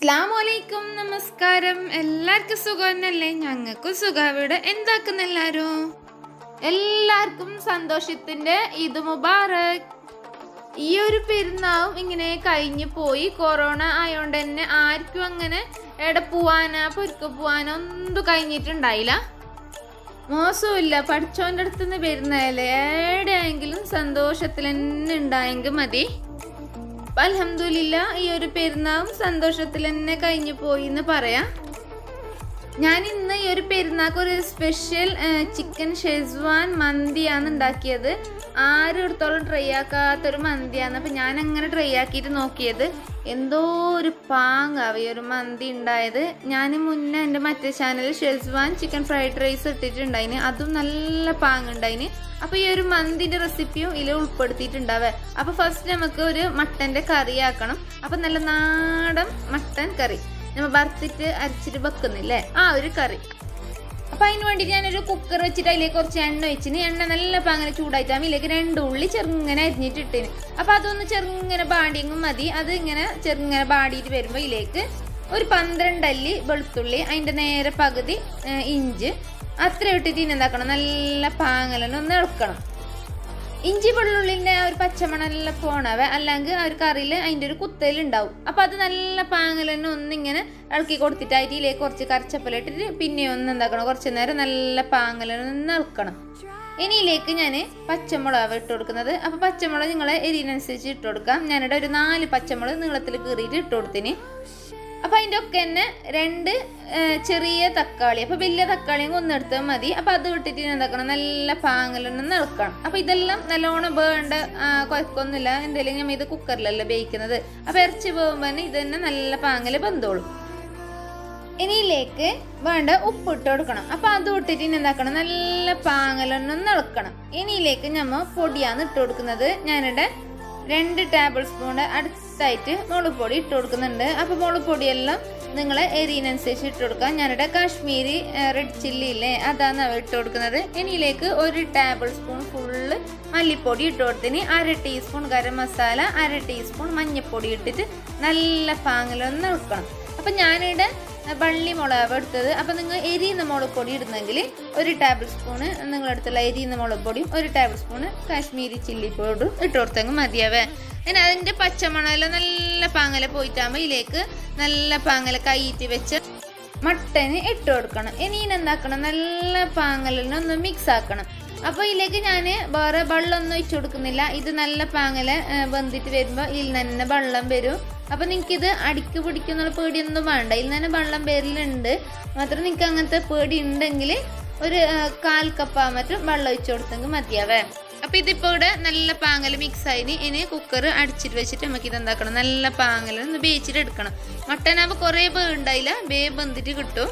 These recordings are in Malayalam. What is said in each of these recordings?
അസ്ലാമലൈക്കും നമസ്കാരം എല്ലാവർക്കും സുഖം തന്നെയല്ലേ ഞങ്ങൾക്കും സുഖം ഇവിടെ എന്താക്കുന്ന എല്ലാരും എല്ലാവർക്കും സന്തോഷത്തിന്റെ ഇത് മുബാറക് ഈ ഒരു പെരുന്നാളും ഇങ്ങനെ കഴിഞ്ഞു പോയി കൊറോണ ആയോണ്ട് തന്നെ ആർക്കും അങ്ങനെ എവിടെ പോവാനോ പൊരുക്ക പോവാനോ ഒന്നും കഴിഞ്ഞിട്ടുണ്ടായില്ല മോശമില്ല പഠിച്ചോൻ്റെ അടുത്ത് നിന്ന് വരുന്നതല്ലേ എവിടെയെങ്കിലും സന്തോഷത്തിൽ തന്നെ ഉണ്ടായെങ്കിൽ മതി അലഹമില്ല ഈ ഒരു പെരുന്നാളും സന്തോഷത്തിൽ തന്നെ കഴിഞ്ഞു പോയി എന്ന് പറയാം ഞാൻ ഇന്ന് ഈ ഒരു പെരുന്നാൾക്ക് ഒരു സ്പെഷ്യൽ ചിക്കൻ ഷെസ്വാൻ മന്തിയാണ് ഉണ്ടാക്കിയത് ആരും എടുത്തോളം ട്രൈ ആക്കാത്തൊരു മന്തിയാണ് അപ്പം ഞാൻ അങ്ങനെ ട്രൈ ആക്കിയിട്ട് നോക്കിയത് എന്തോ ഒരു പാങ്ങാവ ഈ ഒരു മന്തി ഉണ്ടായത് ഞാൻ മുന്നേ എൻ്റെ മറ്റേ ചാനലിൽ ഷെസ്വാൻ ചിക്കൻ ഫ്രൈഡ് റൈസ് ഇട്ടിട്ടുണ്ടായിന് അതും നല്ല പാങ്ങുണ്ടായിന് അപ്പോൾ ഈ ഒരു മന്തിൻ്റെ റെസിപ്പിയും ഇതിൽ ഉൾപ്പെടുത്തിയിട്ടുണ്ടാവേ അപ്പോൾ ഫസ്റ്റ് നമുക്ക് ഒരു മട്ടൻ്റെ കറി ആക്കണം അപ്പം നല്ല നാടൻ മട്ടൻ കറി നമ്മൾ വറുത്തിട്ട് അരച്ചിട്ട് വെക്കുന്നില്ലേ ആ ഒരു കറി അപ്പൊ അതിന് വേണ്ടി ഞാനൊരു കുക്കർ വെച്ചിട്ട് അതിലേക്ക് കുറച്ച് എണ്ണ വെച്ചിന് എണ്ണ നല്ല പാങ്ങനെ ചൂടായിട്ടാകും ഇതിലേക്ക് രണ്ട് ഉള്ളി ചെറുങ്ങനെ അരിഞ്ഞിട്ട് ഇട്ടിന് അപ്പൊ അതൊന്ന് ചെറുങ്ങനെ ബാടിയെങ്കിലും മതി അത് ഇങ്ങനെ ചെറുങ്ങനെ ബാടിയിട്ട് വരുമ്പോൾ ഇതിലേക്ക് ഒരു പന്ത്രണ്ട് അല്ലി വെളുത്തുള്ളി അതിന്റെ നേരെ പകുതി ഏ, ഇഞ്ച് അത്ര ഇട്ടിട്ട് ഇനി എന്താക്കണം നല്ല പാങ്ങലനെ ഒന്ന് ഇളക്കണം ഇഞ്ചി വെള്ളുള്ളിന്റെ ആ ഒരു പച്ചമണെല്ലാം പോണവ അല്ലെങ്കിൽ ആ ഒരു കറിയിൽ അതിന്റെ ഒരു കുത്തലുണ്ടാവും അപ്പൊ അത് നല്ല പാങ്ങലന്നെ ഒന്നിങ്ങനെ ഇളക്കി കൊടുത്തിട്ട് അതിലേക്ക് കുറച്ച് കറിച്ചപ്പല ഇട്ടിട്ട് പിന്നെ ഒന്ന് എന്താക്കണം കുറച്ച് നേരം നല്ല പാങ്ങലനെ ഒന്ന് ഇളക്കണം ഇനിയിലേക്ക് ഞാൻ പച്ചമുളക് ഇട്ട് കൊടുക്കുന്നത് അപ്പോൾ പച്ചമുളക് നിങ്ങളെ എരിവിനനുസരിച്ച് ഇട്ട് കൊടുക്കാം ഞാനിവിടെ ഒരു നാല് പച്ചമുളക് നീളത്തിൽ കീറിയിട്ട് ഇട്ട് കൊടുത്തിന് അപ്പോൾ അതിൻ്റെ ഒക്കെ തന്നെ രണ്ട് ആ, ചെറിയ തക്കാളി അപ്പോൾ വലിയ തക്കാളിയും ഒന്നെടുത്താൽ മതി അപ്പോൾ അത് ഇട്ടിട്ട് ഇനി എന്താക്കണം നല്ല പാങ്ങലൊന്നും ഇളക്കണം അപ്പോൾ ഇതെല്ലാം നല്ലോണം വേണ്ട കുഴപ്പമൊന്നുമില്ല എന്തെങ്കിലും നമ്മൾ ഇത് കുക്കറിലല്ല വേവിക്കുന്നത് അപ്പോൾ ഇറച്ചി പോകുമ്പോൾ തന്നെ ഇത് തന്നെ നല്ല പാങ്ങൽ വെന്തോളും ഇനിയിലേക്ക് വേണ്ട ഉപ്പ് ഇട്ട് കൊടുക്കണം അപ്പൊ അത് ഇട്ടിട്ട് ഇനി എന്താക്കണം നല്ല പാങ്ങലൊന്നും ഇളക്കണം ഇനിയിലേക്ക് ഞമ്മ പൊടിയാണ് ഇട്ട് കൊടുക്കുന്നത് ഞാനിവിടെ രണ്ട് ടേബിൾ സ്പൂൺ അടുത്തായിട്ട് മുളക് പൊടി ഇട്ട് കൊടുക്കുന്നുണ്ട് അപ്പൊ മുളക് പൊടിയെല്ലാം നിങ്ങൾ എരിയിനനുസരിച്ച് ഇട്ട് കൊടുക്കാം ഞാനിവിടെ കാശ്മീരി റെഡ് ചില്ലി ഇല്ലേ അതാണ് അവ ഇട്ട് കൊടുക്കുന്നത് ഇനിയിലേക്ക് ഒരു ടേബിൾ സ്പൂൺ ഫുള്ള് മല്ലിപ്പൊടി ഇട്ട് കൊടുത്തിന് അര ടീസ്പൂൺ ഗരം മസാല അര ടീസ്പൂൺ മഞ്ഞൾപ്പൊടി ഇട്ടിട്ട് നല്ല പാങ്ങലൊന്ന് ഇളക്കണം അപ്പൊ ഞാനിവിടെ വള്ളി മുളക് എടുത്തത് അപ്പൊ നിങ്ങൾ എരിയുന്ന മുളക് പൊടി ഇടുന്നെങ്കിൽ ഒരു ടേബിൾ സ്പൂണ് നിങ്ങളടുത്തുള്ള എരിയുന്ന മുളക് പൊടിയും ഒരു ടേബിൾ സ്പൂണ് കാശ്മീരി ചില്ലി പൗഡറും ഇട്ട് കൊടുത്തെങ്കിൽ മതിയാവേ പിന്നെ അതിന്റെ പച്ചമണല നല്ല പാങ്ങല പോയിട്ടാകുമ്പോൾ ഇതിലേക്ക് നല്ല പാങ്ങല കൈയിട്ട് വെച്ച് മട്ടന് ഇട്ട് കൊടുക്കണം ഇനി എന്താക്കണം നല്ല പാങ്ങലിനെ ഒന്ന് മിക്സ് ആക്കണം അപ്പൊ ഇതിലേക്ക് ഞാൻ വേറെ വെള്ളമൊന്നും ഒഴിച്ചു കൊടുക്കുന്നില്ല ഇത് നല്ല പാങ്ങല വെന്തിട്ട് വരുമ്പോൾ ഇതിൽ തന്നെ വെള്ളം വരും അപ്പൊ നിങ്ങൾക്ക് ഇത് അടിക്ക് പിടിക്കുന്ന പേടിയൊന്നും വേണ്ട ഇതിൽ തന്നെ വെള്ളം വരലുണ്ട് മാത്രം നിങ്ങൾക്ക് അങ്ങനത്തെ പേടി ഉണ്ടെങ്കിൽ ഒരു ആ, കാൽ കപ്പാ മറ്റും വെള്ളം ഒഴിച്ചു കൊടുത്തെങ്കിൽ മതിയാവേ അപ്പൊ ഇതിപ്പോ ഇവിടെ നല്ല പാങ്ങൽ മിക്സ് ആയിന് ഇനി കുക്കർ അടിച്ചിട്ട് വെച്ചിട്ട് നമുക്ക് ഇത് എന്താക്കണം നല്ല പാങ്ങൽ ഒന്ന് വേവിച്ചിട്ട് എടുക്കണം മട്ടൻ ആകുമ്പോൾ കുറേ ഉണ്ടായില്ല വേവ് വെന്തിട്ട് കിട്ടും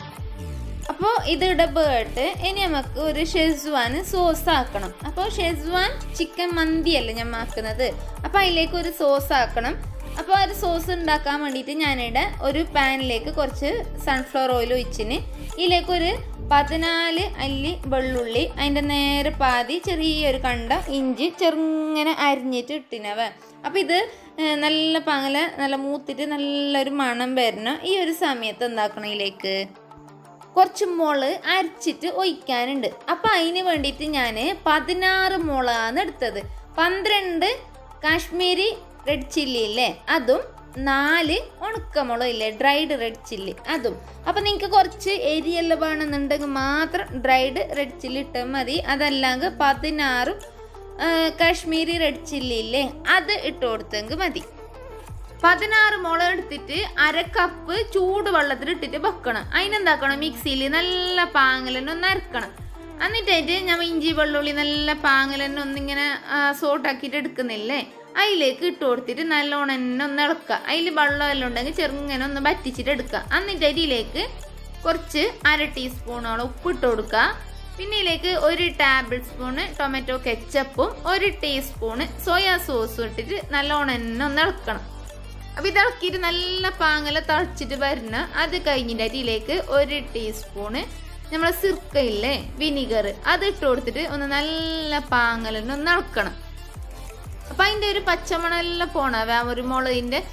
അപ്പോൾ ഇത് ഇടപെട്ട് ഇനി നമുക്ക് ഒരു ഷെസ്വാന് സോസ് ആക്കണം അപ്പോൾ ഷെസ്വാൻ ചിക്കൻ മന്തിയല്ലേ ഞാൻ ആക്കുന്നത് അപ്പോൾ അതിലേക്ക് ഒരു സോസ് ആക്കണം അപ്പോൾ ആ ഒരു സോസ് ഉണ്ടാക്കാൻ വേണ്ടിയിട്ട് ഞാനിവിടെ ഒരു പാനിലേക്ക് കുറച്ച് സൺഫ്ലവർ ഓയിൽ ഒഴിച്ചിന് ഇതിലേക്ക് ഒരു പതിനാല് അല്ലി വെള്ളുള്ളി അതിൻ്റെ നേരെ പാതി ചെറിയൊരു കണ്ട ഇഞ്ചി ചെറുങ്ങനെ അരിഞ്ഞിട്ട് ഇട്ടിനവ അപ്പോൾ ഇത് ഏഹ്, നല്ല പങ്ങല നല്ല മൂത്തിട്ട് നല്ലൊരു മണം വരണം ഈ ഒരു സമയത്ത് എന്താക്കണം ഇതിലേക്ക് കുറച്ച് മുളക് അരച്ചിട്ട് ഒഴിക്കാനുണ്ട് അപ്പം അതിന് വേണ്ടിയിട്ട് ഞാൻ പതിനാറ് മുളകാണ് എടുത്തത് പന്ത്രണ്ട് കാശ്മീരി റെഡ് ചില്ലി ഇല്ലേ അതും നാല് ഉണക്കമുളക് ഇല്ലേ ഡ്രൈഡ് റെഡ് ചില്ലി അതും അപ്പം നിങ്ങൾക്ക് കുറച്ച് എരിയെല്ലാം വേണമെന്നുണ്ടെങ്കിൽ മാത്രം ഡ്രൈഡ് റെഡ് ചില്ലി ഇട്ടാൽ മതി അതല്ലെങ്കിൽ പതിനാറും ആ, കാശ്മീരി റെഡ് ചില്ലി ഇല്ലേ അത് ഇട്ട് കൊടുത്തെങ്കിൽ മതി പതിനാറ് മുളക് എടുത്തിട്ട് അര കപ്പ് ചൂട് വെള്ളത്തിൽ ഇട്ടിട്ട് വെക്കണം അതിനെന്താക്കണം മിക്സിയിൽ നല്ല പാങ്ങലന്നെ ഒന്ന് അരക്കണം എന്നിട്ടായിട്ട് ഞാൻ ഇഞ്ചി വെള്ളുള്ളി നല്ല പാങ്ങലന്നെ ഒന്നിങ്ങനെ സോട്ടാക്കിയിട്ട് എടുക്കുന്നില്ലേ അതിലേക്ക് ഇട്ട് കൊടുത്തിട്ട് നല്ലോണം തന്നെ ഒന്ന് ഇളക്കുക അതിൽ വെള്ളമെല്ലാം ഉണ്ടെങ്കിൽ ചെറുങ്ങനെ ഒന്ന് വറ്റിച്ചിട്ട് എടുക്കുക എന്നിട്ടായിട്ട് ഇതിലേക്ക് കുറച്ച് അര ടീസ്പൂണോളം ഉപ്പ് ഇട്ട് കൊടുക്കുക പിന്നെ ഇതിലേക്ക് ഒരു ടേബിൾ സ്പൂണ് ടൊമാറ്റോ കെച്ചപ്പും ഒരു ടീസ്പൂണ് സോയാ സോസും ഇട്ടിട്ട് നല്ലോണം തന്നെ ഒന്ന് ഇളക്കണം അപ്പൊ ഇത് ഇളക്കിയിട്ട് നല്ല പാങ്ങല തളിച്ചിട്ട് വരുന്ന അത് കഴിഞ്ഞിട്ട് അതിലേക്ക് ഒരു ടീസ്പൂണ് നമ്മളെ സിർക്കയില്ലേ വിനിഗർ അത് ഇട്ട് കൊടുത്തിട്ട് ഒന്ന് നല്ല പാങ്ങലിന് ഒന്ന് ഇളക്കണം അപ്പൊ അതിന്റെ ഒരു പച്ചമണെല്ലാം പോണവ ആ ഒരു മുളകിന്റെ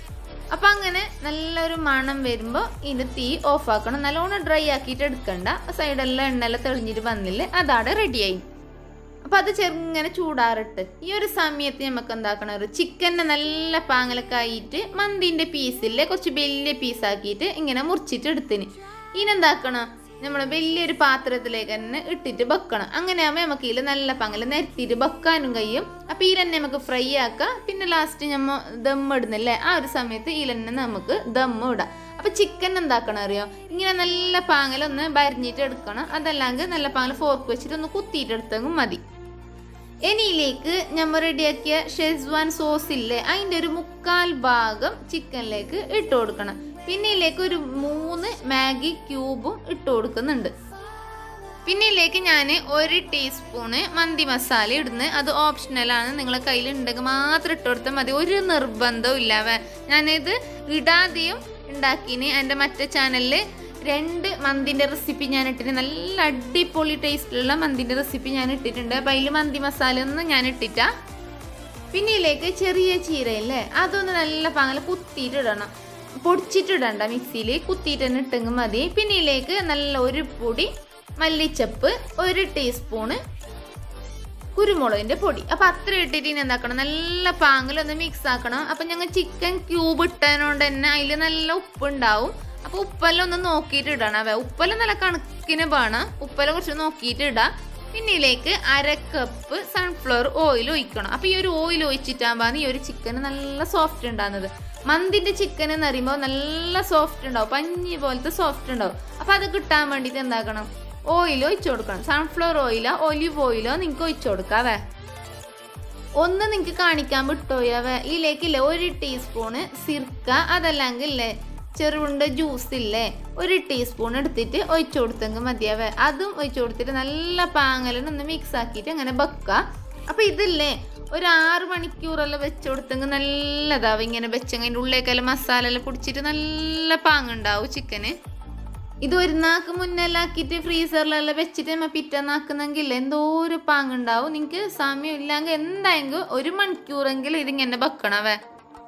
അപ്പം അങ്ങനെ നല്ലൊരു മണം വരുമ്പോൾ ഇതിൻ്റെ തീ ഓഫ് ആക്കണം നല്ലോണം ഡ്രൈ ആക്കിയിട്ട് എടുക്കണ്ട സൈഡെല്ലാം എണ്ണയെല്ലാം തെളിഞ്ഞിട്ട് വന്നില്ലേ അതാണ് റെഡിയായി അപ്പം അത് ചെറുങ്ങനെ ചൂടാറിട്ട് ഈ ഒരു സമയത്ത് നമുക്ക് എന്താക്കണം ഒരു ചിക്കൻ്റെ നല്ല പാങ്ങലൊക്കെ ആയിട്ട് മന്തിൻ്റെ പീസില്ലേ കുറച്ച് വലിയ പീസാക്കിയിട്ട് ഇങ്ങനെ മുറിച്ചിട്ട് എടുത്തിന് ഇതിനെന്താക്കണം നമ്മൾ വലിയൊരു പാത്രത്തിലേക്ക് തന്നെ ഇട്ടിട്ട് വെക്കണം അങ്ങനെ ആകുമ്പോൾ നമുക്ക് ഇതിൽ നല്ല പങ്കൽ നിരത്തിയിട്ട് വെക്കാനും കഴിയും അപ്പോൾ ഇതിൽ തന്നെ നമുക്ക് ഫ്രൈ ആക്കാം പിന്നെ ലാസ്റ്റ് നമ്മൾ ദം ഇടുന്നില്ലേ ആ ഒരു സമയത്ത് ഇതിൽ തന്നെ നമുക്ക് ദം ഇടാം അപ്പോൾ ചിക്കൻ എന്താക്കണം അറിയോ ഇങ്ങനെ നല്ല പാങ്ങലൊന്ന് ഭരിഞ്ഞിട്ട് എടുക്കണം അതല്ലെങ്കിൽ നല്ല പാങ്ങൽ ഫോർക്ക് വെച്ചിട്ട് ഒന്ന് കുത്തിയിട്ട് എടുത്തെങ്കിൽ മതി ഇനിയിലേക്ക് നമ്മൾ റെഡിയാക്കിയ ഷെസ്വാൻ സോസ് ഇല്ലേ അതിൻ്റെ ഒരു മുക്കാൽ ഭാഗം ചിക്കനിലേക്ക് ഇട്ട് കൊടുക്കണം പിന്നെ ഇതിലേക്ക് ഒരു മൂന്ന് മാഗി ക്യൂബും ഇട്ട് കൊടുക്കുന്നുണ്ട് പിന്നെ ഇതിലേക്ക് ഞാൻ ഒരു ടീസ്പൂണ് മന്തി മസാല ഇടുന്നത് അത് ഓപ്ഷണലാണ് നിങ്ങളെ കയ്യിൽ ഉണ്ടെങ്കിൽ മാത്രം ഇട്ട് കൊടുത്താൽ മതി ഒരു നിർബന്ധവും ഇല്ല വേ ഞാനിത് ഇടാതെയും ഉണ്ടാക്കിന് എൻ്റെ മറ്റേ ചാനലിൽ രണ്ട് മന്തിൻ്റെ റെസിപ്പി ഞാൻ ഇട്ടിട്ട് നല്ല അടിപൊളി ടേസ്റ്റിലുള്ള മന്തിൻ്റെ റെസിപ്പി ഞാൻ ഇട്ടിട്ടുണ്ട് അപ്പം അതിൽ മന്തി മസാല ഒന്നും ഞാൻ ഇട്ടിട്ടാ പിന്നെ ഇതിലേക്ക് ചെറിയ ചീരയില്ലേ അതൊന്ന് നല്ല പാങ്ങൽ കുത്തിയിട്ട് ഇടണം പൊടിച്ചിട്ടിടണ്ട മിക്സിയിൽ കുത്തിയിട്ട് തന്നെ ഇട്ടെങ്കിൽ മതി പിന്നെ ഇതിലേക്ക് നല്ല ഒരു പൊടി മല്ലിച്ചപ്പ് ഒരു ടീസ്പൂണ് കുരുമുളകിന്റെ പൊടി അപ്പൊ അത്ര ഇട്ടിട്ട് ഇനി എന്താക്കണം നല്ല പാങ്ങിലൊന്ന് മിക്സ് ആക്കണം അപ്പൊ ഞങ്ങൾ ചിക്കൻ ക്യൂബ് ഇട്ടതിനോണ്ട് തന്നെ അതിൽ നല്ല ഉപ്പുണ്ടാവും അപ്പൊ ഉപ്പെല്ലാം ഒന്ന് നോക്കിയിട്ട് ഇടണം അവ ഉപ്പെല്ലാം നല്ല കണക്കിന് വേണം ഉപ്പെല്ലാം കുറച്ച് നോക്കിയിട്ട് ഇടാം പിന്നെ ഇതിലേക്ക് അര കപ്പ് സൺഫ്ലവർ ഓയിൽ ഒഴിക്കണം അപ്പൊ ഈ ഒരു ഓയിൽ ഒഴിച്ചിട്ടാകുമ്പോൾ ഈ ഒരു ചിക്കൻ നല്ല സോഫ്റ്റ് ഉണ്ടാകുന്നത് മന്തിന്റെ ചിക്കൻ എന്ന് പറയുമ്പോൾ നല്ല സോഫ്റ്റ് ഉണ്ടാവും പഞ്ഞി പോലത്തെ സോഫ്റ്റ് ഉണ്ടാവും അപ്പൊ അത് കിട്ടാൻ വേണ്ടിയിട്ട് എന്താക്കണം ഓയിൽ ഒഴിച്ചു കൊടുക്കണം സൺഫ്ലവർ ഓയിലോ ഒലിവ് ഓയിലോ നിങ്ങൾക്ക് ഒഴിച്ചു കൊടുക്കാവേ ഒന്ന് നിങ്ങൾക്ക് കാണിക്കാൻ വിട്ടോയാവേ ഇതിലേക്കില്ലേ ഒരു ടീസ്പൂണ് സിർക്ക അതല്ലെങ്കിൽ ഇല്ലേ ചെറുണ്ട ജ്യൂസ് ഇല്ലേ ഒരു ടീസ്പൂൺ എടുത്തിട്ട് ഒഴിച്ചു കൊടുത്തെങ്കിൽ മതിയാവേ അതും ഒഴിച്ചു കൊടുത്തിട്ട് നല്ല പാങ്ങലിനൊന്ന് മിക്സ് ആക്കിയിട്ട് അങ്ങനെ വെക്കുക അപ്പൊ ഇതില്ലേ ഒരു ആറ് മണിക്കൂറെല്ലാം വെച്ച് കൊടുത്തെങ്കിൽ നല്ലതാവും ഇങ്ങനെ വെച്ചെങ്കിൽ അതിൻ്റെ ഉള്ളിലേക്കെല്ലാം മസാല എല്ലാം പിടിച്ചിട്ട് നല്ല പാങ്ങുണ്ടാവും ചിക്കന് ഇത് ഒരു നാക്ക് മുന്നെല്ലാം ആക്കിയിട്ട് ഫ്രീസറിലെല്ലാം വെച്ചിട്ട് നമ്മൾ പിറ്റന്നാക്കുന്നെങ്കിൽ എന്തോ ഒരു പാങ്ങുണ്ടാവും നിങ്ങൾക്ക് സമയം ഇല്ലെങ്കിൽ എന്തായെങ്കിലും ഒരു മണിക്കൂറെങ്കിലും ഇതിങ്ങനെ വെക്കണവേ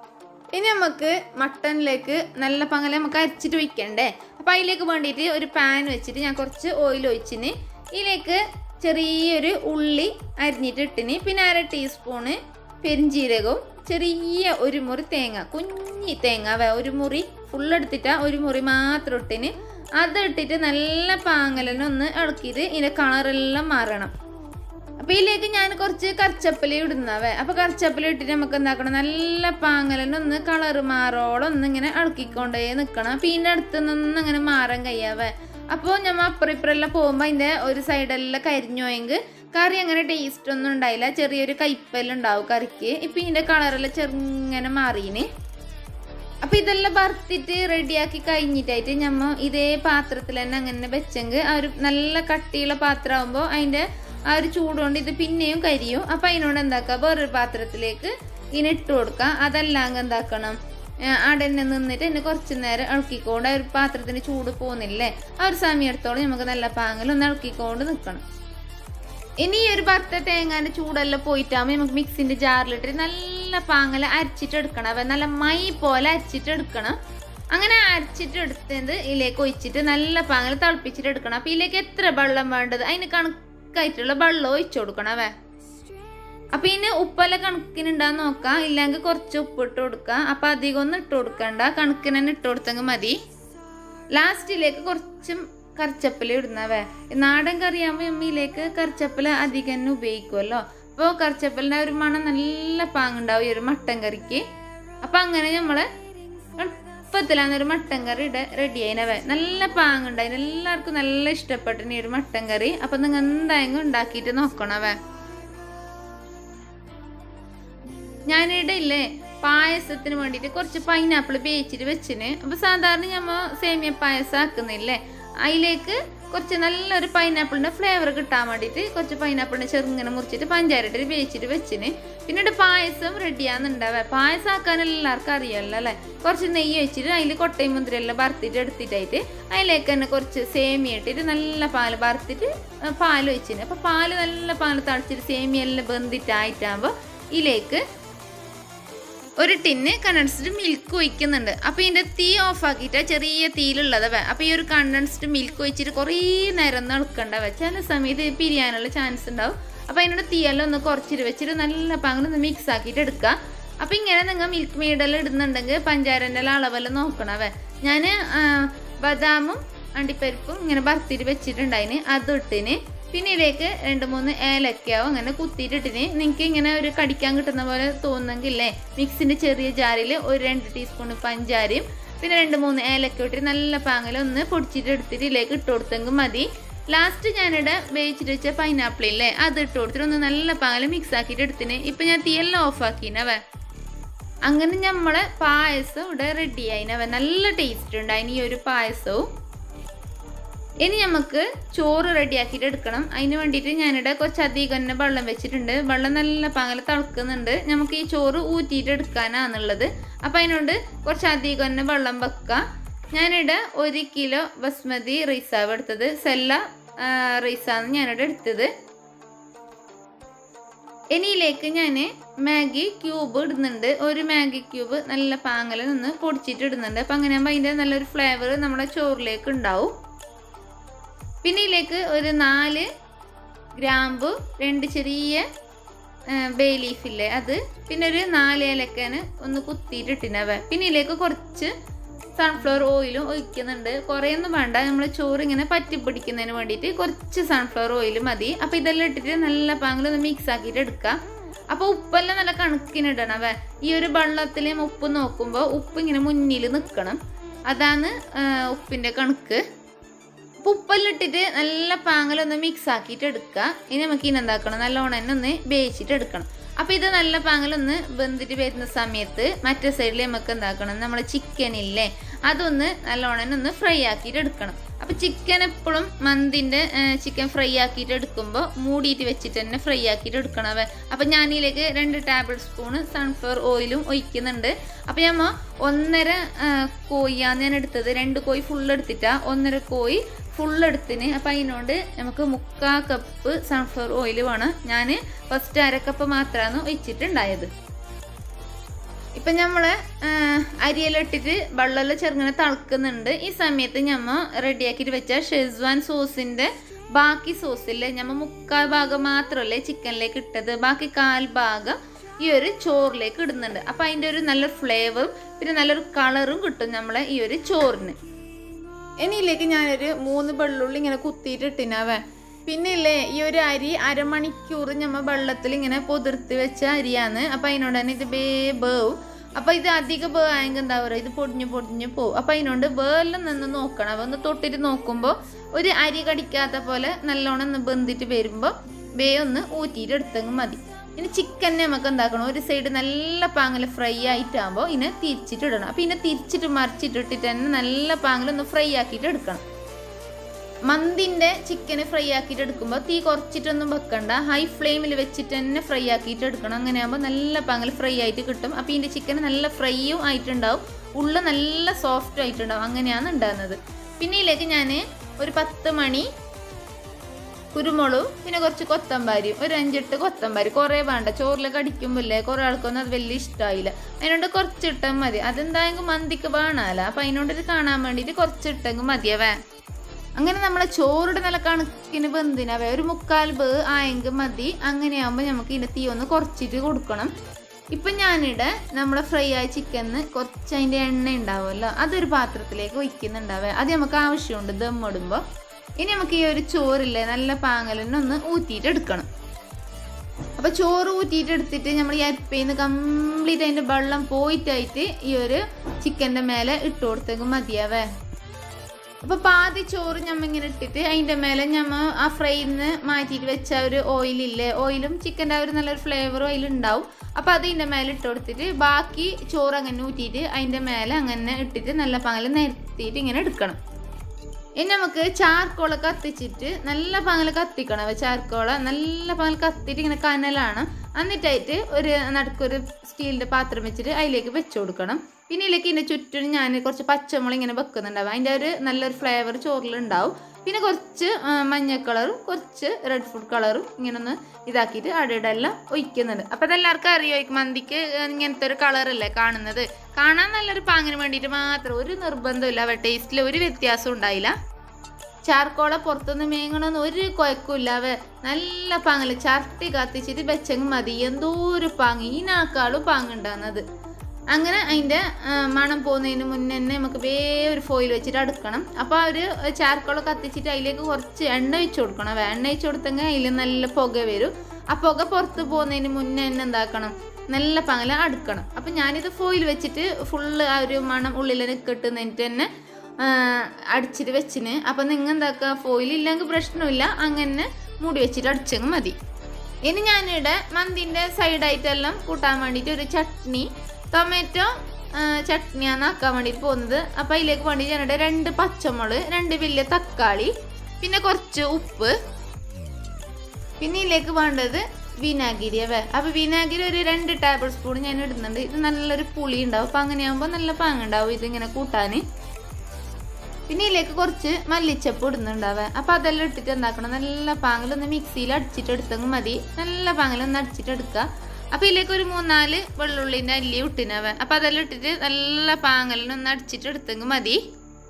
ഇനി നമുക്ക് മട്ടനിലേക്ക് നല്ല പങ്കല നമുക്ക് അരിച്ചിട്ട് വയ്ക്കണ്ടേ അപ്പം അതിലേക്ക് വേണ്ടിയിട്ട് ഒരു പാൻ വെച്ചിട്ട് ഞാൻ കുറച്ച് ഓയിൽ ഒഴിച്ചിന് ഇതിലേക്ക് ചെറിയൊരു ഉള്ളി അരിഞ്ഞിട്ട് ഇട്ടിന് പിന്നെ അര ടീസ്പൂണ് പെരിഞ്ജീരകവും ചെറിയ ഒരു മുറി തേങ്ങ കുഞ്ഞി തേങ്ങ വേ ഒരു മുറി ഫുൾ എടുത്തിട്ടാ ഒരു മുറി മാത്രം ഇട്ടിന് അത് ഇട്ടിട്ട് നല്ല പാങ്ങലനൊന്ന് ഇളക്കിയിട്ട് ഇതിൻ്റെ കളറെല്ലാം മാറണം അപ്പൊ ഇതിലേക്ക് ഞാൻ കുറച്ച് കറിച്ചപ്പല ഇടുന്നവേ അപ്പൊ കറിച്ചപ്പല ഇട്ടിട്ട് നമുക്ക് എന്താക്കണം നല്ല പാങ്ങലനൊന്ന് കളറ് മാറോളം ഒന്ന് ഇങ്ങനെ ഇളക്കിക്കൊണ്ടേ നിൽക്കണം അപ്പൊ ഇതിൻ്റെ അടുത്ത് നിന്ന് അങ്ങനെ മാറാൻ കഴിയാവേ അപ്പോൾ ഞമ്മ അപ്പുറം ഇപ്പുറമെല്ലാം പോകുമ്പോൾ അതിൻ്റെ ഒരു സൈഡെല്ലാം കരിഞ്ഞു പോയെങ്കിൽ കറി അങ്ങനെ ടേസ്റ്റ് ഒന്നും ഉണ്ടായില്ല ചെറിയൊരു കയ്പെല്ലാം ഉണ്ടാവും കറിക്ക് ഇപ്പം ഇതിൻ്റെ കളറെല്ലാം ചെറുങ്ങനെ മാറീന് അപ്പൊ ഇതെല്ലാം വറുത്തിട്ട് റെഡിയാക്കി കഴിഞ്ഞിട്ടായിട്ട് ഞമ്മ ഇതേ പാത്രത്തിൽ തന്നെ അങ്ങനെ വെച്ചെങ്കിൽ ആ ഒരു നല്ല കട്ടിയുള്ള പാത്രം ആകുമ്പോൾ അതിന്റെ ആ ഒരു ചൂടുകൊണ്ട് ഇത് പിന്നെയും കരിയും അപ്പൊ അതിനോട് എന്താക്കുക വേറൊരു പാത്രത്തിലേക്ക് ഇങ്ങനെ ഇട്ട് കൊടുക്കുക അതല്ലാങ്ക എന്താക്കണം അടന്നെ നിന്നിട്ട് എന്നെ കുറച്ച് നേരം ഇളക്കിക്കൊണ്ട് ആ ഒരു പാത്രത്തിന് ചൂട് പോകുന്നില്ലേ ആ ഒരു സമയത്തോളം നമുക്ക് നല്ല പാങ്ങൽ ഒന്ന് ഇളക്കിക്കൊണ്ട് നിൽക്കണം ഇനി ഈ ഒരു ഭർത്ത തേങ്ങാന്റെ ചൂടെല്ലാം പോയിട്ടാകുമ്പോൾ നമുക്ക് മിക്സിന്റെ ജാറിലിട്ട് നല്ല പാങ്ങൽ അരച്ചിട്ട് എടുക്കണം അവ നല്ല മൈ പോലെ അരച്ചിട്ട് എടുക്കണം അങ്ങനെ അരച്ചിട്ട് എടുത്തത് ഇതിലേക്ക് ഒഴിച്ചിട്ട് നല്ല പാങ്ങൽ തിളപ്പിച്ചിട്ട് എടുക്കണം അപ്പൊ ഇതിലേക്ക് എത്ര വെള്ളം വേണ്ടത് അതിന് കണക്കായിട്ടുള്ള വെള്ളം ഒഴിച്ചു കൊടുക്കണം അവ അപ്പൊ ഇതിന് ഉപ്പെല്ലാം കണക്കിനുണ്ടാന്ന് നോക്കാം ഇല്ലെങ്കിൽ കുറച്ച് ഉപ്പ് ഇട്ട് കൊടുക്കാം അപ്പൊ അധികം ഒന്നും ഇട്ട് കൊടുക്കണ്ട കണക്കിന് തന്നെ ഇട്ട് കൊടുത്തെങ്കിൽ മതി ലാസ്റ്റിലേക്ക് കുറച്ച് കറിച്ചപ്പല ഇടുന്നവേ നാടൻ കറിയാകുമ്പോൾ അമ്മയിലേക്ക് കറിച്ചപ്പല അധികം തന്നെ ഉപയോഗിക്കുമല്ലോ അപ്പോൾ കറിച്ചപ്പലിൻ്റെ ഒരു മണം നല്ല പാങ്ങുണ്ടാവും ഈ ഒരു മട്ടൻ കറിക്ക് അപ്പം അങ്ങനെ നമ്മൾ എളുപ്പത്തിലാണ് ഒരു മട്ടൻ കറി ഇട റെഡി ആയിനവേ നല്ല പാങ്ങുണ്ടായി എല്ലാവർക്കും നല്ല ഇഷ്ടപ്പെട്ടു ഈ ഒരു മട്ടൻ കറി അപ്പം നിങ്ങൾ എന്തായെങ്കിലും ഉണ്ടാക്കിയിട്ട് നോക്കണവേ ഞാനിവിടെ ഇല്ലേ പായസത്തിന് വേണ്ടിയിട്ട് കുറച്ച് പൈനാപ്പിൾ വേവിച്ചിട്ട് വെച്ചിന് അപ്പോൾ സാധാരണ ഞമ്മ സേമിയ പായസം ആക്കുന്നില്ലേ അതിലേക്ക് കുറച്ച് നല്ലൊരു പൈനാപ്പിളിൻ്റെ ഫ്ലേവർ കിട്ടാൻ വേണ്ടിയിട്ട് കുറച്ച് പൈനാപ്പിളിൻ്റെ ചെറുങ്ങനെ മുറിച്ചിട്ട് പഞ്ചാരയിട്ട് വേവിച്ചിട്ട് വെച്ചിന് പിന്നീട് പായസം റെഡിയാകുന്നുണ്ടാവേ പായസം ആക്കാൻ എല്ലാവർക്കും അറിയാമല്ലോ അല്ലേ കുറച്ച് നെയ്യ് വെച്ചിട്ട് അതിൽ കൊട്ടയും മുന്തിരിയെല്ലാം വറുത്തിട്ട് എടുത്തിട്ടായിട്ട് അതിലേക്ക് തന്നെ കുറച്ച് സേമിയ ഇട്ടിട്ട് നല്ല പാല് വറുത്തിട്ട് പാൽ വെച്ചിന് അപ്പോൾ പാല് നല്ല പാല് തളിച്ചിട്ട് സേമിയ എല്ലാം ബന്ധിട്ടായിട്ടാകുമ്പോൾ ഇതിലേക്ക് ഒരു ടിന്ന് കണ്ടൻസ്ഡ് മിൽക്ക് ഒഴിക്കുന്നുണ്ട് അപ്പോൾ ഇതിൻ്റെ തീ ഓഫ് ആക്കിയിട്ട് ചെറിയ തീയിലുള്ളത് വേ അപ്പോൾ ഈ ഒരു കണ്ടൻസ്ഡ് മിൽക്ക് ഒഴിച്ചിട്ട് കുറേ നേരം ഒന്ന് ഇളക്കണ്ട വേ ചില സമയത്ത് ഇത് പിരിയാനുള്ള ചാൻസ് ഉണ്ടാവും അപ്പോൾ അതിനോട് തീയെല്ലാം ഒന്ന് കുറച്ചിട്ട് വെച്ചിട്ട് നല്ല പാങ്ങനെ മിക്സ് ആക്കിയിട്ട് എടുക്കുക അപ്പോൾ ഇങ്ങനെ നിങ്ങൾ മിൽക്ക് മെയ്ഡെല്ലാം ഇടുന്നുണ്ടെങ്കിൽ പഞ്ചാരൻ്റെ അളവെല്ലാം നോക്കണവേ ഞാൻ ബദാമും അണ്ടിപ്പരിപ്പും ഇങ്ങനെ ഭർത്തിട്ട് വെച്ചിട്ടുണ്ടായിന് അത് ഇട്ടിന് പിന്നെ ഇതിലേക്ക് രണ്ട് മൂന്ന് ഏലക്കാവും അങ്ങനെ കുത്തിയിട്ടിട്ടിന് നിങ്ങൾക്ക് ഇങ്ങനെ ഒരു കടിക്കാൻ കിട്ടുന്ന പോലെ തോന്നുന്നെങ്കിലേ മിക്സിൻ്റെ ചെറിയ ജാറിൽ ഒരു രണ്ട് ടീസ്പൂൺ പഞ്ചാരയും പിന്നെ രണ്ട് മൂന്ന് ഏലക്ക ഇട്ടിട്ട് നല്ല പാങ്ങൽ ഒന്ന് പൊടിച്ചിട്ട് എടുത്തിട്ട് ഇതിലേക്ക് ഇട്ട് കൊടുത്തെങ്കിൽ മതി ലാസ്റ്റ് ഞാനിവിടെ വേവിച്ചിട്ട് വെച്ച പൈനാപ്പിൾ ഇല്ലേ അത് ഇട്ട് കൊടുത്തിട്ട് ഒന്ന് നല്ല പാങ്ങൽ മിക്സ് ആക്കിയിട്ട് എടുത്തിന് ഇപ്പം ഞാൻ തീയെല്ലാം ഓഫ് ആക്കിനവേ അങ്ങനെ നമ്മളെ പായസം ഇവിടെ റെഡി ആയിനവ നല്ല ടേസ്റ്റ് ഉണ്ടായിന് ഈ ഒരു പായസവും ഇനി നമുക്ക് ചോറ് റെഡിയാക്കിയിട്ട് എടുക്കണം അതിന് വേണ്ടിയിട്ട് ഞാനിവിടെ കുറച്ച് അധികം തന്നെ വെള്ളം വെച്ചിട്ടുണ്ട് വെള്ളം നല്ല പാങ്ങല തിളക്കുന്നുണ്ട് നമുക്ക് ഈ ചോറ് ഊറ്റിയിട്ട് എടുക്കാനാന്നുള്ളത് അപ്പം അതിനോട് കുറച്ച് അധികം തന്നെ വെള്ളം വെക്കുക ഞാനിവിടെ ഒരു കിലോ ബസ്മതി റൈസാവ് എടുത്തത് സെല്ല റൈസാണ് ഞാനിവിടെ എടുത്തത് ഇനിയിലേക്ക് ഞാൻ മാഗി ക്യൂബ് ഇടുന്നുണ്ട് ഒരു മാഗി ക്യൂബ് നല്ല പാങ്ങല നിന്ന് പൊടിച്ചിട്ട് ഇടുന്നുണ്ട് അപ്പം അങ്ങനെ ആകുമ്പോൾ അതിൻ്റെ നല്ലൊരു ഫ്ലേവർ നമ്മുടെ ചോറിലേക്ക് ഉണ്ടാവും പിന്നെ ഇതിലേക്ക് ഒരു നാല് ഗ്രാമ്പു രണ്ട് ചെറിയ ബേ ലീഫില്ലേ അത് പിന്നെ ഒരു നാല് ഏലക്കാന് ഒന്ന് കുത്തിയിട്ട് ഇട്ടിനവ പിന്നെ ഇതിലേക്ക് കുറച്ച് സൺഫ്ലവർ ഓയിലും ഒഴിക്കുന്നുണ്ട് കുറേയൊന്നും വേണ്ട നമ്മൾ ചോറ് ഇങ്ങനെ പറ്റി പിടിക്കുന്നതിന് വേണ്ടിയിട്ട് കുറച്ച് സൺഫ്ലവർ ഓയിൽ മതി അപ്പോൾ ഇതെല്ലാം ഇട്ടിട്ട് നല്ല പാങ്ങിലൊന്ന് മിക്സ് ആക്കിയിട്ട് എടുക്കാം അപ്പോൾ ഉപ്പെല്ലാം നല്ല കണക്കിനിടണവേ ഈ ഒരു വെള്ളത്തിലും ഉപ്പ് നോക്കുമ്പോൾ ഉപ്പ് ഇങ്ങനെ മുന്നിൽ നിൽക്കണം അതാണ് ഉപ്പിൻ്റെ കണക്ക് അപ്പോൾ ഉപ്പെല്ലാം ഇട്ടിട്ട് നല്ല പാങ്ങലൊന്ന് മിക്സ് ആക്കിയിട്ട് എടുക്കുക ഇനി നമുക്ക് ഇനി എന്താക്കണം നല്ലോണം തന്നെ ഒന്ന് വേവിച്ചിട്ട് എടുക്കണം അപ്പോൾ ഇത് നല്ല പാങ്ങലൊന്ന് വെന്തിട്ട് വരുന്ന സമയത്ത് മറ്റേ സൈഡിൽ നമുക്ക് എന്താക്കണം നമ്മൾ ചിക്കൻ ഇല്ലേ അതൊന്ന് നല്ലോണം ഒന്ന് ഫ്രൈ ആക്കിയിട്ട് എടുക്കണം അപ്പോൾ ചിക്കൻ എപ്പോഴും മന്തിൻ്റെ ചിക്കൻ ഫ്രൈ ആക്കിയിട്ട് എടുക്കുമ്പോൾ മൂടിയിട്ട് വെച്ചിട്ട് തന്നെ ഫ്രൈ ആക്കിയിട്ട് എടുക്കണം അപ്പോൾ ഞാനിതിലേക്ക് രണ്ട് ടേബിൾ സ്പൂണ് സൺഫ്ലവർ ഓയിലും ഒഴിക്കുന്നുണ്ട് അപ്പോൾ ഞാൻ ഒന്നര കോഴിയാണ് ഞാൻ എടുത്തത് രണ്ട് കോഴി ഫുൾ എടുത്തിട്ടാ ഒന്നര കോഴി ഫുൾ എടുത്തിന് അപ്പം അതിനോട് നമുക്ക് മുക്കാ കപ്പ് സൺഫ്ലവർ ഓയിൽ വേണം ഞാൻ ഫസ്റ്റ് അരക്കപ്പ് മാത്രമാണ് ഒഴിച്ചിട്ടുണ്ടായത് ഇപ്പം നമ്മൾ അരിയെല്ലാം ഇട്ടിട്ട് വെള്ളമെല്ലാം ചെറുങ്ങനെ തിളക്കുന്നുണ്ട് ഈ സമയത്ത് ഞമ്മ റെഡിയാക്കിയിട്ട് വെച്ച ഷെസ്വാൻ സോസിൻ്റെ ബാക്കി സോസില്ലേ ഞമ്മ മുക്കാൽ ഭാഗം മാത്രമല്ലേ ചിക്കനിലേക്ക് ഇട്ടത് ബാക്കി കാൽ ഭാഗം ഈ ഒരു ചോറിലേക്ക് ഇടുന്നുണ്ട് അപ്പം അതിൻ്റെ ഒരു നല്ല ഫ്ലേവറും പിന്നെ നല്ലൊരു കളറും കിട്ടും നമ്മളെ ഈ ഒരു ചോറിന് ഇനിയിലേക്ക് ഞാനൊരു മൂന്ന് വെള്ളുള്ളി ഇങ്ങനെ കുത്തിയിട്ട് ഇട്ടിനാവേ പിന്നെ ഇല്ലേ ഈ ഒരു അരി അരമണിക്കൂർ ഞമ്മ വെള്ളത്തിൽ ഇങ്ങനെ പൊതിർത്ത് വെച്ച അരിയാണ് അപ്പം അതിനോട് തന്നെ ഇത് ബേ ബേവും അപ്പം ഇത് അധിക ബേ ആയെങ്കിൽ എന്താ പറയുക ഇത് പൊടിഞ്ഞ് പൊടിഞ്ഞ് പോവും അപ്പം അതിനോട് ബേല്ലാം നിന്ന് നോക്കണം ഒന്ന് തൊട്ടിട്ട് നോക്കുമ്പോൾ ഒരു അരി കടിക്കാത്ത പോലെ നല്ലോണം ഒന്ന് ബന്ധിട്ട് വരുമ്പോൾ ബേ ഒന്ന് ഊറ്റിയിട്ട് എടുത്തെങ്കിൽ മതി ഇനി ചിക്കൻ നമുക്ക് എന്താക്കണം ഒരു സൈഡ് നല്ല പാങ്ങിൽ ഫ്രൈ ആയിട്ടാകുമ്പോൾ ഇതിനെ തിരിച്ചിട്ട് ഇടണം അപ്പം ഇതിനെ തിരിച്ചിട്ട് മറിച്ചിട്ടിട്ട് തന്നെ നല്ല പാങ്ങിൽ ഒന്ന് ഫ്രൈ ആക്കിയിട്ട് എടുക്കണം മന്തിൻ്റെ ചിക്കന് ഫ്രൈ ആക്കിയിട്ട് എടുക്കുമ്പോൾ തീ കുറച്ചിട്ടൊന്നും വെക്കണ്ട ഹൈ ഫ്ലെയിമിൽ വെച്ചിട്ട് തന്നെ ഫ്രൈ ആക്കിയിട്ട് എടുക്കണം അങ്ങനെയാകുമ്പോൾ നല്ല പാങ്ങിൽ ഫ്രൈ ആയിട്ട് കിട്ടും അപ്പോൾ ഇതിൻ്റെ ചിക്കൻ നല്ല ഫ്രൈയും ആയിട്ടുണ്ടാവും ഉള്ള നല്ല സോഫ്റ്റും ആയിട്ടുണ്ടാവും അങ്ങനെയാണ് ഉണ്ടാകുന്നത് പിന്നെ ഇതിലേക്ക് ഞാൻ ഒരു പത്ത് മണി കുരുമുളകും പിന്നെ കുറച്ച് കൊത്തമ്പാരിയും ഒരു അഞ്ചെട്ട് കൊത്തമ്പാരി കുറേ വേണ്ട ചോറിലൊക്കെ അടിക്കുമ്പോഴല്ലേ കുറേ ആൾക്കൊന്നും അത് വലിയ ഇഷ്ടമായില്ല അതിനോണ്ട് കുറച്ചിട്ടാൽ മതി അതെന്തായെങ്കിൽ മന്തിക്ക് വേണമല്ലോ അപ്പം അതിനോട് ഇത് കാണാൻ വേണ്ടിയിട്ട് കുറച്ചിട്ടെങ്കിൽ മതിയവേ അങ്ങനെ നമ്മളെ ചോറുടെ നല്ല കണക്കിന് ബന്ധിനവേ ഒരു മുക്കാൽ ബേ ആയെങ്കിൽ മതി അങ്ങനെയാകുമ്പോൾ നമുക്ക് ഇതിൻ്റെ തീ ഒന്ന് കുറച്ചിട്ട് കൊടുക്കണം ഇപ്പം ഞാനിവിടെ നമ്മളെ ഫ്രൈ ആയ ചിക്കന്ന് കുറച്ച് അതിൻ്റെ എണ്ണ ഉണ്ടാവുമല്ലോ അതൊരു പാത്രത്തിലേക്ക് ഒഴിക്കുന്നുണ്ടാവേ അത് നമുക്ക് ആവശ്യമുണ്ട് ദം ഇടുമ്പോൾ ഇനി നമുക്ക് ഈ ഒരു ചോറില്ലേ നല്ല പാങ്ങലിനെ ഒന്ന് ഊറ്റിയിട്ട് എടുക്കണം അപ്പോൾ ചോറ് ഊറ്റിയിട്ട് എടുത്തിട്ട് നമ്മൾ ഈ അരിപ്പയിൽ നിന്ന് കംപ്ലീറ്റ് അതിൻ്റെ വെള്ളം പോയിട്ടായിട്ട് ഈ ഒരു ചിക്കൻ്റെ മേലെ ഇട്ട് കൊടുത്തേക്കും മതിയാവേ അപ്പോൾ പാതി ചോറ് ഞമ്മ ഇങ്ങനെ ഇട്ടിട്ട് അതിൻ്റെ മേലെ ഞമ്മ ആ ഫ്രൈയിൽ നിന്ന് മാറ്റിയിട്ട് വെച്ച ഒരു ഓയിലില്ലേ ഓയിലും ചിക്കൻ്റെ ആ ഒരു നല്ലൊരു ഫ്ലേവറും അതിലുണ്ടാവും അപ്പോൾ അത് ഇതിൻ്റെ മേലെ ഇട്ട് കൊടുത്തിട്ട് ബാക്കി ചോറ് അങ്ങനെ ഊറ്റിയിട്ട് അതിൻ്റെ മേലെ അങ്ങനെ ഇട്ടിട്ട് നല്ല പങ്കൽ നിരത്തിയിട്ട് ഇങ്ങനെ എടുക്കണം ഇനി നമുക്ക് ചാർക്കോള കത്തിച്ചിട്ട് നല്ല പങ്കൽ കത്തിക്കണം ചാർക്കോള നല്ല പങ്കൽ കത്തിയിട്ട് ഇങ്ങനെ കനലാണ് എന്നിട്ടായിട്ട് ഒരു നടുക്കൊരു സ്റ്റീലിൻ്റെ പാത്രം വെച്ചിട്ട് അതിലേക്ക് വെച്ച് കൊടുക്കണം പിന്നെ ഇതിലേക്ക് ഇതിൻ്റെ ചുറ്റും ഞാൻ കുറച്ച് പച്ചമുളക് ഇങ്ങനെ വെക്കുന്നുണ്ടാവും അതിൻ്റെ ഒരു നല്ലൊരു ഫ്ലേവർ ചോറിലുണ്ടാവും പിന്നെ കുറച്ച് ആ, മഞ്ഞ കളറും കുറച്ച് റെഡ് ഫുഡ് കളറും ഇങ്ങനെ ഒന്ന് ഇതാക്കിയിട്ട് അടയുടെ എല്ലാം ഒഴിക്കുന്നുണ്ട് അപ്പോൾ അതെല്ലാവർക്കും അറിയുമായിരിക്കും മന്തിക്ക് ഇങ്ങനത്തെ ഒരു കളറല്ലേ കാണുന്നത് കാണാൻ നല്ലൊരു പാങ്ങിന് വേണ്ടിയിട്ട് മാത്രം ഒരു നിർബന്ധമില്ല ടേസ്റ്റിൽ ഒരു വ്യത്യാസം ഉണ്ടായില്ല ചാർക്കോള പുറത്തുനിന്ന് മേങ്ങണമെന്ന് ഒരു കുഴക്കമില്ല അവ നല്ല പാങ്ങല് ചർട്ടി കത്തിച്ചിട്ട് വെച്ചെങ്കിൽ മതി എന്തോ ഒരു പാങ്ങ് ഈനാക്കാളും പാങ്ങുണ്ടാകുന്നത് അങ്ങനെ അതിൻ്റെ മണം പോകുന്നതിന് മുന്നേ തന്നെ നമുക്ക് വേ ഒരു ഫോയിൽ വെച്ചിട്ട് അടുക്കണം അപ്പോൾ ആ ഒരു ചാർക്കോള കത്തിച്ചിട്ട് അതിലേക്ക് കുറച്ച് എണ്ണ ഒഴിച്ച് കൊടുക്കണം അവ എണ്ണ ഒഴിച്ച് കൊടുത്തെങ്കിൽ അതിൽ നല്ല പുക വരും ആ പുക പുറത്ത് പോകുന്നതിന് മുന്നേ തന്നെ എന്താക്കണം നല്ല പാങ്ങല അടുക്കണം അപ്പം ഞാനിത് ഫോയിൽ വെച്ചിട്ട് ഫുള്ള് ആ ഒരു മണം ഉള്ളിൽ നിൽക്കിട്ട് നിന്നിട്ട് തന്നെ ആ, അടിച്ചിട്ട് വെച്ചിന് അപ്പം നിങ്ങൾ എന്താക്കുക ഫോയിൽ ഇല്ലെങ്കിൽ പ്രശ്നമില്ല അങ്ങനെ മൂടി വെച്ചിട്ട് അടിച്ചെങ്കിൽ മതി ഇനി ഞാനിവിടെ മന്തിൻ്റെ സൈഡായിട്ടെല്ലാം കൂട്ടാൻ വേണ്ടിയിട്ട് ഒരു ചട്നി ടൊമാറ്റോ ആ, ചട്നിയാണ് ആക്കാൻ വേണ്ടിയിട്ട് പോകുന്നത് അപ്പം അതിലേക്ക് വേണ്ടി ഞാനിവിടെ രണ്ട് പച്ചമുളക് രണ്ട് വലിയ തക്കാളി പിന്നെ കുറച്ച് ഉപ്പ് പിന്നെ ഇതിലേക്ക് വേണ്ടത് വിനാഗിരി അവ അപ്പോൾ വിനാഗിരി ഒരു രണ്ട് ടേബിൾ സ്പൂൺ ഞാൻ ഇടുന്നുണ്ട് ഇത് നല്ലൊരു പുളി ഉണ്ടാവും അപ്പം അങ്ങനെയാകുമ്പോൾ നല്ല പാങ്ങുണ്ടാവും ഇതിങ്ങനെ കൂട്ടാൻ പിന്നെ ഇതിലേക്ക് കുറച്ച് മല്ലിച്ചപ്പ് ഇടുന്നുണ്ടാവേ അപ്പം അതെല്ലാം ഇട്ടിട്ട് എന്താക്കണം നല്ല പാങ്ങിലൊന്ന് മിക്സിയിൽ അടിച്ചിട്ട് എടുത്തെങ്കിൽ മതി നല്ല പാങ്ങിലൊന്ന് അടിച്ചിട്ട് എടുക്കുക അപ്പം ഇതിലേക്ക് ഒരു മൂന്നാല് വെള്ളുള്ളിൻ്റെ അല്ലി ഇട്ടിനവേ അപ്പം അതെല്ലാം ഇട്ടിട്ട് നല്ല പാങ്ങലിനൊന്ന് അടിച്ചിട്ട് എടുത്തെങ്കിൽ മതി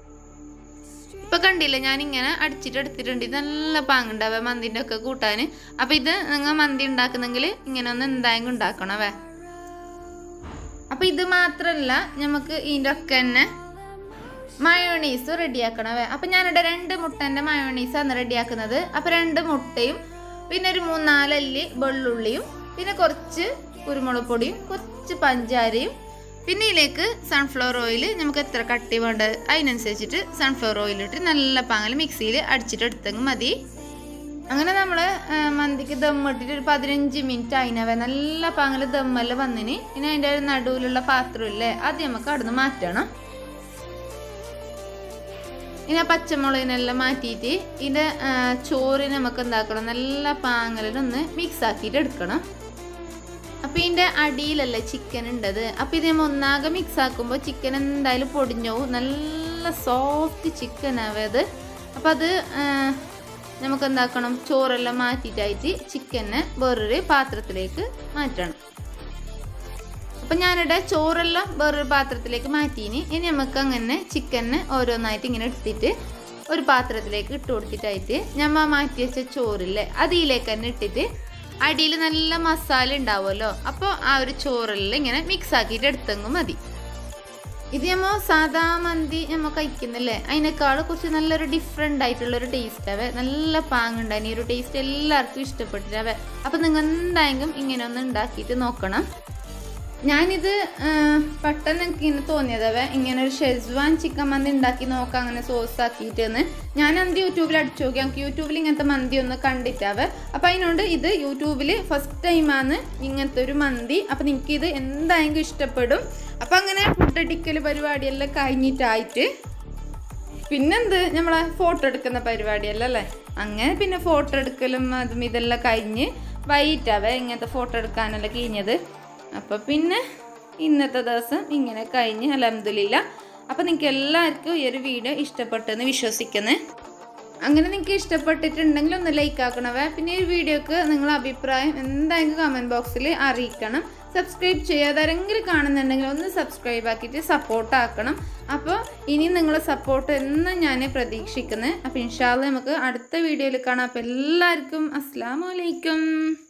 ഇപ്പൊ കണ്ടില്ലേ ഞാൻ ഇങ്ങനെ അടിച്ചിട്ട് എടുത്തിട്ടുണ്ട് ഇത് നല്ല പാങ്ങുണ്ടാവേ മന്തിൻ്റെ ഒക്കെ കൂട്ടാൻ അപ്പം ഇത് നിങ്ങൾ മന്തി ഉണ്ടാക്കുന്നെങ്കിൽ ഇങ്ങനെ ഒന്ന് എന്തായെങ്കിലും ഉണ്ടാക്കണവേ അപ്പം ഇത് മാത്രമല്ല നമുക്ക് ഇതിൻ്റെ ഒക്കെ തന്നെ മയോണീസ് റെഡിയാക്കണവേ അപ്പം ഞാനിവിടെ രണ്ട് മുട്ടൻ്റെ മയോണീസാണ് റെഡിയാക്കുന്നത് അപ്പം രണ്ട് മുട്ടയും പിന്നെ ഒരു മൂന്നാലല്ലി വെള്ളുള്ളിയും പിന്നെ കുറച്ച് കുരുമുളക് പൊടിയും കുറച്ച് പഞ്ചാരയും പിന്നെ ഇതിലേക്ക് സൺഫ്ലവർ ഓയിൽ നമുക്ക് എത്ര കട്ടി വേണ്ടത് അതിനനുസരിച്ചിട്ട് സൺഫ്ലവർ ഓയിൽ ഇട്ട് നല്ല പാങ്ങൽ മിക്സിയിൽ അടിച്ചിട്ട് എടുത്തെങ്കിൽ മതി അങ്ങനെ നമ്മൾ മന്തിക്ക് ദം ഇട്ടിട്ട് ഒരു പതിനഞ്ച് മിനിറ്റ് അതിനവ നല്ല പാങ്ങൽ ദമ്മെല്ലാം വന്നിന് പിന്നെ അതിൻ്റെ ഒരു നടുവിലുള്ള പാത്രമില്ലേ അത് നമുക്ക് അവിടുന്ന് മാറ്റണം ഇനി ആ പച്ചമുളകിനെല്ലാം മാറ്റിയിട്ട് ഇതിൻ്റെ ചോറിന് നമുക്ക് എന്താക്കണം നല്ല പാങ്ങലിനൊന്ന് മിക്സ് ആക്കിയിട്ട് എടുക്കണം അപ്പം ഇതിൻ്റെ അടിയിലല്ലേ ചിക്കൻ ഉണ്ടത് അപ്പം ഇത് നമ്മൾ ഒന്നാകെ മിക്സ് ആക്കുമ്പോൾ ചിക്കൻ എന്തായാലും പൊടിഞ്ഞു പോകും നല്ല സോഫ്റ്റ് ചിക്കൻ ആവത് അപ്പം അത് ആ, നമുക്ക് എന്താക്കണം ചോറെല്ലാം മാറ്റിയിട്ടായിട്ട് ചിക്കനെ വേറൊരു പാത്രത്തിലേക്ക് മാറ്റണം അപ്പം ഞാനിവിടെ ചോറെല്ലാം വേറൊരു പാത്രത്തിലേക്ക് മാറ്റീനി ഇനി നമുക്ക് അങ്ങനെ ചിക്കനെ ഓരോന്നായിട്ട് ഇങ്ങനെ എടുത്തിട്ട് ഒരു പാത്രത്തിലേക്ക് ഇട്ട് കൊടുത്തിട്ടായിട്ട് ഞമ്മ മാറ്റി വെച്ച ചോറില്ലേ അത് ഇതിലേക്ക് തന്നെ ഇട്ടിട്ട് അടിയിൽ നല്ല മസാല ഉണ്ടാവുമല്ലോ അപ്പോൾ ആ ഒരു ചോറെല്ലാം ഇങ്ങനെ മിക്സ് ആക്കിയിട്ട് എടുത്തെങ്കിൽ മതി ഇത് നമ്മ സാധാ മന്തി നമ്മ കഴിക്കുന്നില്ലേ അതിനേക്കാൾ കുറച്ച് നല്ലൊരു ഡിഫറെൻ്റ് ആയിട്ടുള്ള ഒരു ടേസ്റ്റ് ആവേ നല്ല പാങ്ങുണ്ടായി ഈ ഒരു ടേസ്റ്റ് എല്ലാവർക്കും ഇഷ്ടപ്പെട്ടിട്ടാവേ അപ്പം നിങ്ങൾ എന്തായെങ്കിലും ഇങ്ങനെ ഒന്ന് ഉണ്ടാക്കിയിട്ട് നോക്കണം ഞാനിത് ആ, പെട്ടെന്ന് എനിക്ക് ഇങ്ങനെ തോന്നിയതവേ ഇങ്ങനെ ഒരു ഷെസ്വാൻ ചിക്കൻ മന്തി ഉണ്ടാക്കി നോക്കാം അങ്ങനെ സോസ് ആക്കിയിട്ടെന്ന് ഞാൻ അന്ത് യൂട്യൂബിൽ അടിച്ചു നോക്കി എനിക്ക് യൂട്യൂബിൽ ഇങ്ങനത്തെ മന്തി ഒന്ന് കണ്ടിട്ടാവേ അപ്പം അതിനോണ്ട് ഇത് യൂട്യൂബിൽ ഫസ്റ്റ് ടൈമാണ് ഇങ്ങനത്തെ ഒരു മന്തി അപ്പം നിങ്ങൾക്ക് ഇത് എന്തായെങ്കിലും ഇഷ്ടപ്പെടും അപ്പം അങ്ങനെ ഫുഡ് അടിക്കൽ പരിപാടിയെല്ലാം കഴിഞ്ഞിട്ടായിട്ട് പിന്നെന്ത് നമ്മളെ ഫോട്ടോ എടുക്കുന്ന പരിപാടിയല്ല അല്ലേ അങ്ങനെ പിന്നെ ഫോട്ടോ എടുക്കലും അതും ഇതെല്ലാം കഴിഞ്ഞ് വൈകിട്ടാവേ ഇങ്ങനത്തെ ഫോട്ടോ എടുക്കാനെല്ലാം കഴിഞ്ഞത് അപ്പോൾ പിന്നെ ഇന്നത്തെ ദിവസം ഇങ്ങനെ കഴിഞ്ഞ് അലഹമില്ല അപ്പോൾ നിങ്ങൾക്ക് എല്ലാവർക്കും ഈ ഒരു വീഡിയോ ഇഷ്ടപ്പെട്ടെന്ന് വിശ്വസിക്കുന്നു അങ്ങനെ നിങ്ങൾക്ക് ഇഷ്ടപ്പെട്ടിട്ടുണ്ടെങ്കിൽ ഒന്ന് ലൈക്ക് ആക്കണവേ പിന്നെ ഈ വീഡിയോക്ക് നിങ്ങളുടെ അഭിപ്രായം എന്തായാലും കമൻറ്റ് ബോക്സിൽ അറിയിക്കണം സബ്സ്ക്രൈബ് ചെയ്യാതെ ആരെങ്കിലും കാണുന്നുണ്ടെങ്കിൽ ഒന്ന് സബ്സ്ക്രൈബ് ആക്കിയിട്ട് സപ്പോർട്ട് ആക്കണം അപ്പോൾ ഇനി നിങ്ങളെ സപ്പോർട്ട് എന്ന് ഞാൻ പ്രതീക്ഷിക്കുന്നത് അപ്പോൾ ഇൻഷാല്ല നമുക്ക് അടുത്ത വീഡിയോയിൽ കാണാം അപ്പോൾ എല്ലാവർക്കും അസ്സാം വലൈക്കും